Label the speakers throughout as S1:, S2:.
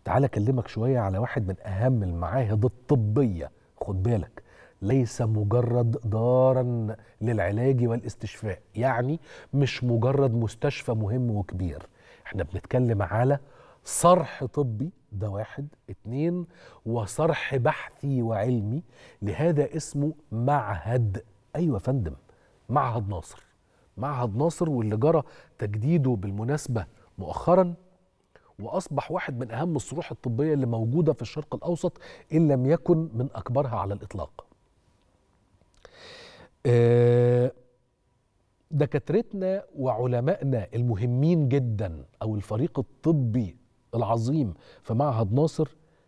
S1: تعال اكلمك شويه على واحد من اهم المعاهد الطبيه خد بالك ليس مجرد دارا للعلاج والاستشفاء يعني مش مجرد مستشفى مهم وكبير احنا بنتكلم على صرح طبي ده واحد اتنين وصرح بحثي وعلمي لهذا اسمه معهد ايوه يا فندم معهد ناصر معهد ناصر واللي جرى تجديده بالمناسبه مؤخرا واصبح واحد من اهم الصروح الطبيه اللي موجوده في الشرق الاوسط ان لم يكن من اكبرها على الاطلاق. آه، دكاترتنا وعلمائنا المهمين جدا او الفريق الطبي العظيم في معهد ناصر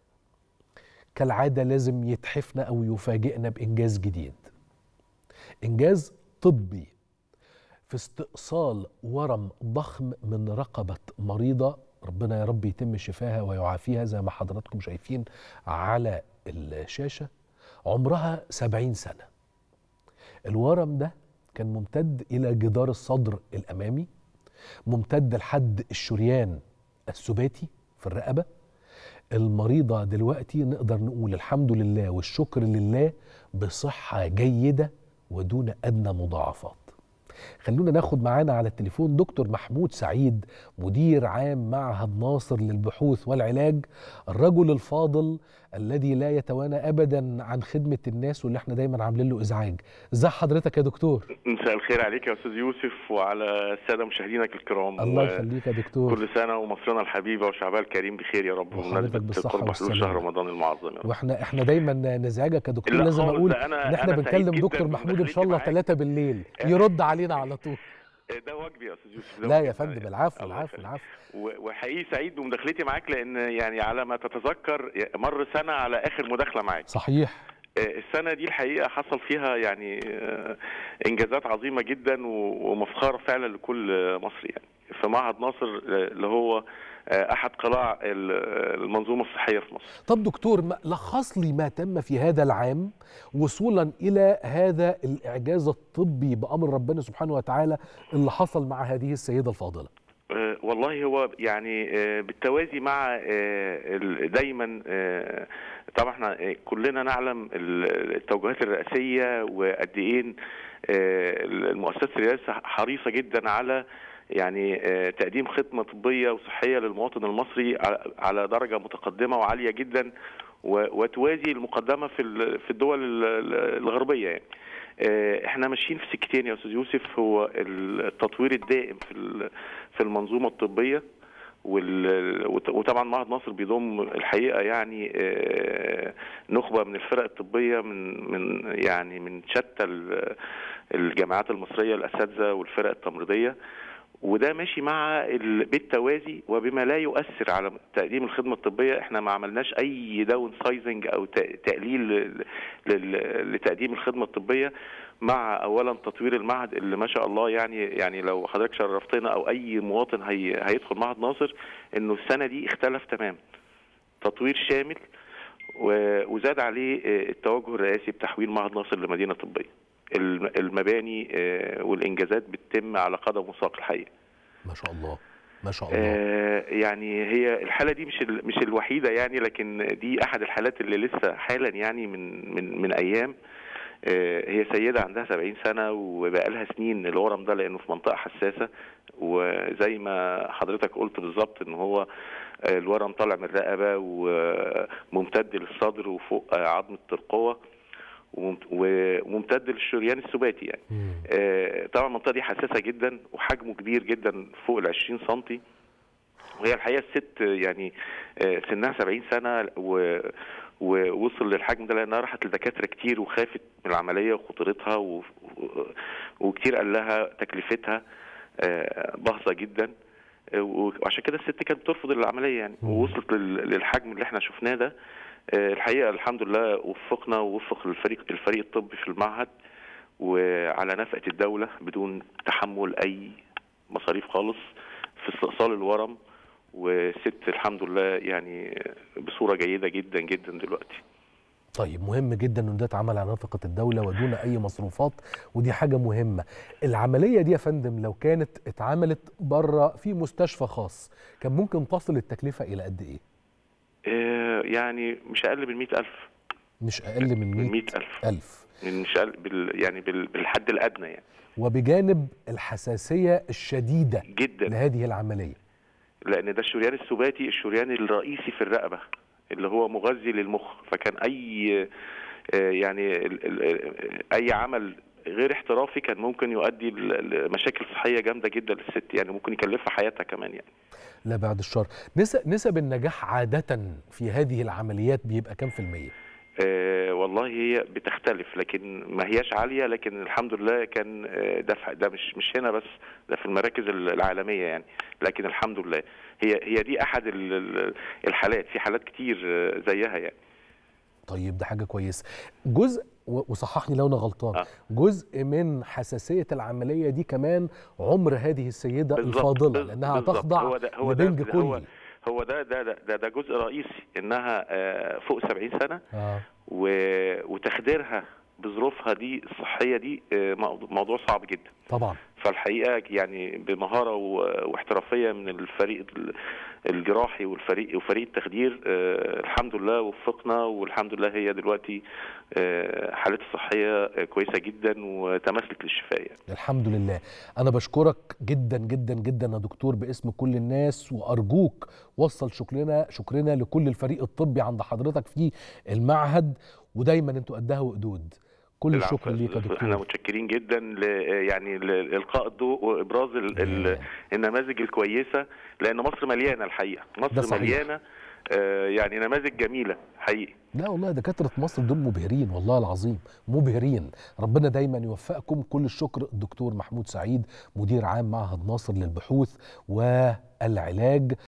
S1: كالعاده لازم يتحفنا او يفاجئنا بانجاز جديد. انجاز طبي في استئصال ورم ضخم من رقبه مريضه ربنا يا رب يتم شفاها ويعافيها زي ما حضراتكم شايفين على الشاشة عمرها سبعين سنة الورم ده كان ممتد إلى جدار الصدر الأمامي ممتد لحد الشريان السباتي في الرقبة المريضة دلوقتي نقدر نقول الحمد لله والشكر لله بصحة جيدة ودون أدنى مضاعفات خلونا ناخد معانا على التليفون دكتور محمود سعيد مدير عام معهد ناصر للبحوث والعلاج الرجل الفاضل الذي لا يتوانى ابدا عن خدمه الناس واللي احنا دايما عاملين له ازعاج ازي حضرتك يا دكتور
S2: مساء الخير عليك يا استاذ يوسف وعلى الساده مشاهدينك الكرام
S1: الله يخليك يا دكتور
S2: كل سنه ومصرنا الحبيبه وشعبها الكريم بخير يا رب
S1: وحضرتك بالصحه
S2: قرب حلول شهر رمضان المعظم يا رب.
S1: واحنا احنا دايما نزعجك يا دكتور
S2: لا
S1: لازم
S2: خالص،
S1: اقول
S2: ده أنا-
S1: ان احنا
S2: أنا سعيد
S1: بنكلم
S2: جداً
S1: دكتور محمود ان شاء الله
S2: بمداخلتي
S1: 3 بالليل يرد علينا على طول
S2: ده واجبي يا استاذ يوسف ده
S1: لا
S2: واجبي.
S1: يا فندم العفو
S2: الله
S1: العفو
S2: يخليك.
S1: العفو
S2: و- وحقيقي سعيد بمداخلتي معاك لان يعني على ما تتذكر مر سنه على اخر مداخله معاك
S1: صحيح
S2: آه، السنه دي الحقيقه حصل فيها يعني آه، انجازات عظيمه جدا و- ومفخره فعلا لكل آه، مصري يعني في معهد ناصر آه، اللي هو آه، احد قلاع ال- آه، المنظومه الصحيه في مصر
S1: طب دكتور ما- لخص لي ما تم في هذا العام وصولا الى هذا الاعجاز الطبي بامر ربنا سبحانه وتعالى اللي حصل مع هذه السيده الفاضله
S2: آه، والله هو يعني آه، بالتوازي مع آه، ال- دايما آه، طبعا احنا آه، كلنا نعلم ال- التوجهات الرئاسيه وقد ايه آه، المؤسسات الرئاسيه حريصه جدا على يعني آه، تقديم خدمه طبيه وصحيه للمواطن المصري على- على درجه متقدمه وعاليه جدا و- وتوازي المقدمه في ال- في الدول ال- ال- الغربيه يعني. آه، احنا ماشيين في سكتين يا استاذ يوسف هو التطوير الدائم في ال- في المنظومه الطبيه وال- وط- وطبعا معهد ناصر بيضم الحقيقه يعني آه، نخبه من الفرق الطبيه من من يعني من شتى ال- الجامعات المصريه الاساتذه والفرق التمريضيه وده ماشي مع ال- بالتوازي وبما لا يؤثر على تقديم الخدمه الطبيه احنا ما عملناش اي داون سايزنج او ت- تقليل ل- ل- لتقديم الخدمه الطبيه مع اولا تطوير المعهد اللي ما شاء الله يعني يعني لو حضرتك شرفتنا او اي مواطن هي هيدخل معهد ناصر انه السنه دي اختلف تمام تطوير شامل و- وزاد عليه آه، التوجه الرئاسي بتحويل معهد ناصر لمدينه طبيه الم- المباني آه، والانجازات بتتم على قدم وساق الحقيقه
S1: ما شاء الله ما شاء الله
S2: آه، يعني هي الحاله دي مش ال- مش الوحيده يعني لكن دي احد الحالات اللي لسه حالا يعني من من من ايام آه، هي سيده عندها 70 سنه وبقى لها سنين الورم ده لانه في منطقه حساسه وزي ما حضرتك قلت بالظبط ان هو آه، الورم طالع من الرقبه وممتد للصدر وفوق آه، عظمه القوه وممت- وممتد للشريان السباتي يعني
S1: مم.
S2: آه، طبعا المنطقه دي حساسه جدا وحجمه كبير جدا فوق ال 20 سم وهي الحقيقه الست يعني آه، سنها 70 سنه و ووصل للحجم ده لانها راحت لدكاتره كتير وخافت من العمليه وخطورتها و... و... وكتير قال لها تكلفتها آه، باهظه جدا آه، وعشان كده الست كانت بترفض العمليه يعني
S1: مم.
S2: ووصلت لل... للحجم اللي احنا شفناه ده آه، الحقيقه الحمد لله وفقنا ووفق الفريق الفريق الطبي في المعهد وعلى نفقه الدوله بدون تحمل اي مصاريف خالص في استئصال الورم وست الحمد لله يعني بصوره جيده جدا جدا دلوقتي
S1: طيب مهم جدا ان ده اتعمل على نفقه الدوله ودون اي مصروفات ودي حاجه مهمه العمليه دي يا فندم لو كانت اتعملت بره في مستشفى خاص كان ممكن تصل التكلفه الى قد ايه
S2: آه، يعني مش اقل من 100000
S1: مش اقل من
S2: من
S1: 100
S2: 100000
S1: ألف
S2: من مش أقل بال يعني بال بالحد الادنى يعني
S1: وبجانب الحساسيه الشديده
S2: جدا
S1: لهذه العمليه
S2: لان ده الشريان السباتي الشريان الرئيسي في الرقبه اللي هو مغذي للمخ فكان اي آه، يعني ال- ال- اي عمل غير احترافي كان ممكن يؤدي ل- لمشاكل صحيه جامده جدا للست يعني ممكن يكلفها حياتها كمان يعني
S1: لا بعد الشر نسب نسب النجاح عاده في هذه العمليات بيبقى كام في الميه
S2: آه والله هي بتختلف لكن ما هياش عاليه لكن الحمد لله كان آه، ده في- ده مش مش هنا بس ده في المراكز العالميه يعني لكن الحمد لله هي هي دي احد ال- ال- الحالات في حالات كتير آه، زيها يعني
S1: طيب ده حاجه كويسه جزء و- وصححني لو انا غلطان
S2: آه.
S1: جزء من حساسيه العمليه دي كمان عمر هذه السيده
S2: بالظبط،
S1: الفاضله
S2: بال-
S1: لانها
S2: بالظبط.
S1: تخضع
S2: هو ده- هو ده-
S1: لبنج
S2: ده هو-
S1: كلي
S2: هو ده ده ده ده, ده جزء رئيسي انها آه، فوق 70 سنه
S1: اه
S2: و- وتخديرها بظروفها دي الصحيه دي آه، موضوع- موضوع صعب جدا
S1: طبعا
S2: فالحقيقه يعني بمهاره و- واحترافيه من الفريق ال- الجراحي والفريق وفريق التخدير آه، الحمد لله وفقنا والحمد لله هي دلوقتي آه، حالتها الصحيه آه، كويسه جدا وتمثلت للشفاء يعني.
S1: الحمد لله انا بشكرك جدا جدا جدا يا دكتور باسم كل الناس وارجوك وصل شكرنا شكرنا لكل الفريق الطبي عند حضرتك في المعهد ودايما انتوا قدها وقدود كل
S2: العفو.
S1: الشكر ليك يا
S2: احنا
S1: دكتور
S2: متشكرين جدا ل يعني لالقاء الضوء وابراز ال ال
S1: آه.
S2: النماذج الكويسه لان مصر مليانه الحقيقه
S1: ده
S2: مصر
S1: صحيح.
S2: مليانه آه، يعني نماذج جميله حقيقي
S1: لا والله دكاترة مصر دول مبهرين والله العظيم مبهرين ربنا دايما يوفقكم كل الشكر الدكتور محمود سعيد مدير عام معهد ناصر للبحوث والعلاج